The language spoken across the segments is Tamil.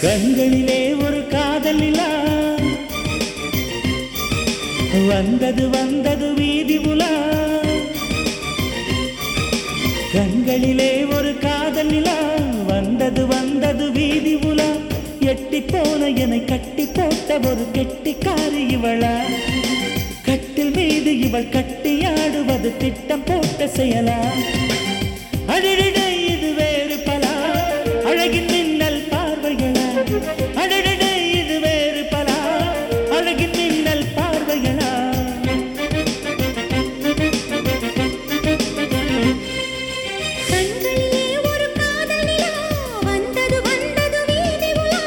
கண்களிலே ஒரு காதல் நிலா வந்தது வந்தது வீதி உலா கண்களிலே ஒரு காதல் நிலா வந்தது வந்தது வீதி உலா எட்டி போன என்னை கட்டி போட்ட ஒரு கெட்டிக்காரி இவளா கட்டில் மீது இவள் கட்டியாடுவது திட்டம் போட்ட செயலா அடடட இது வேறு பலா அழகின் மின்னல் பார்வைகளா அடடட இது வேறு பலா அழகின் மின்னல் பார்வைகளா கண்களிலே ஒரு காதல் நிலா வந்தது வந்தது வீதி உலா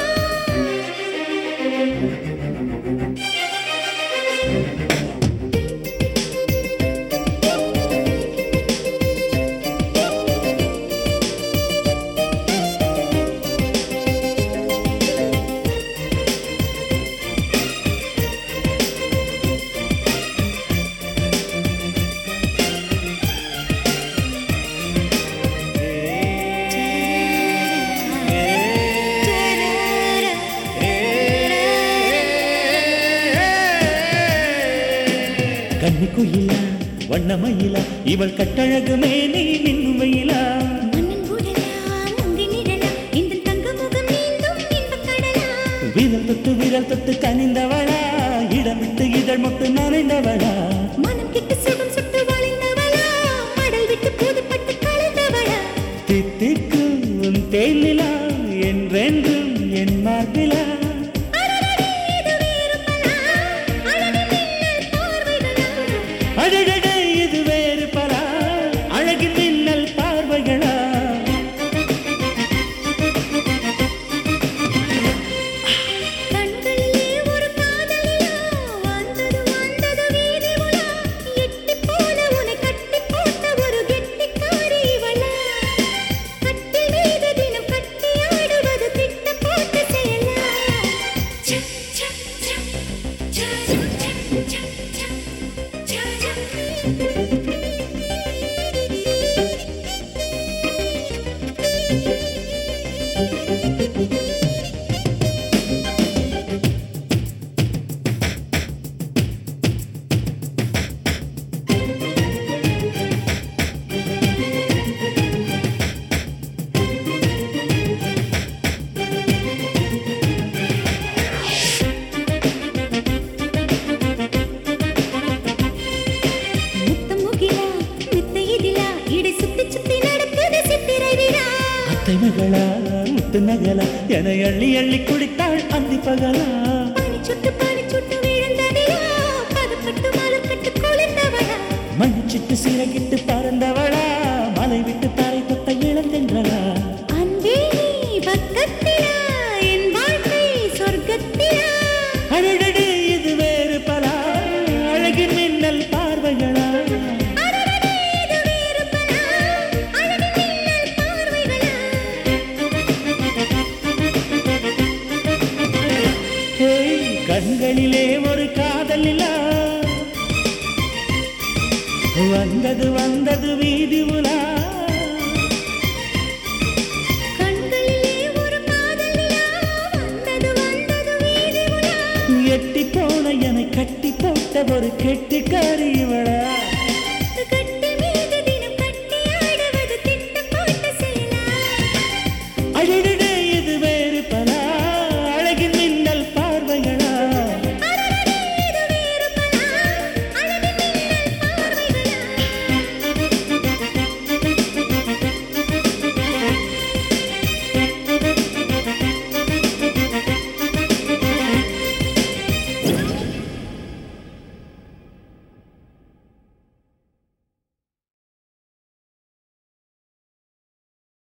கன்னி குயிலா வண்ணமயிலா இவள் கட்டழகுமே நீ மின்னுமையிலா மண்ணின் உடலா முந்தி நிழலா இந்த தங்க முகம் நீந்தும் இன்பக் கடலா விரல் தொட்டு விரல் தொட்டு கனிந்தவளா இடம் விட்டு இதழ் மொட்டு நனைந்தவளா மனம் கிட்டு சுகம் சுட்டு வளைந்தவளா மடல் விட்டு புதுப்பட்டு கலந்தவளா தித்திக்கும் உன் தேனிலா என்றென்றும் என் மார்பிலா அடடடே இது வேறு பலா அழகு மின்னல் பார்வைகளா அடடட இது வேறு பலா அழகின் மின்னல் பார்வைகளா கண்களிலே ஒரு காதல் நிலா வந்தது வந்தது வீதி உலா எட்டி போன உன்னை கட்டி போட்ட ஒரு கெட்டிக்காரி இவளா கட்டில் மீது தினம் கட்டி ஆடுவது திட்ட போட்ட செயலா ச ச ச ச ச ச ச ச முத்தம் முகிலா மித்தை இதிலா இடை சுத்தி சுத்தி நடக்குது சித்திரை விழா அத்தை மகளா முத்து நகலா என அள்ளி அள்ளி குடித்தாள் அந்தி பகலா பனி சுட்டு பனி சுட்டு விழுந்ததிலா பதப்பட்டு மலர்கட்டு குளிர்ந்தவளா மணிச்சிட்டு சிறகிட்டு பறந்தவளா மலை விட்டு தரை கொத்த இளந்தென்றலா அன்பே நீ பக்கத்திலா என் வாழ்க்கை சொர்க்கத்திலா அழகடு இது வேறு பலா அழகின் மின்னல் பார்வைகளா அடடடே இது வேறு பலா அழகு மின்னல் பார்வைகளா ஏய், கண்களிலே ஒரு காதல் நிலா வந்தது வந்தது வீ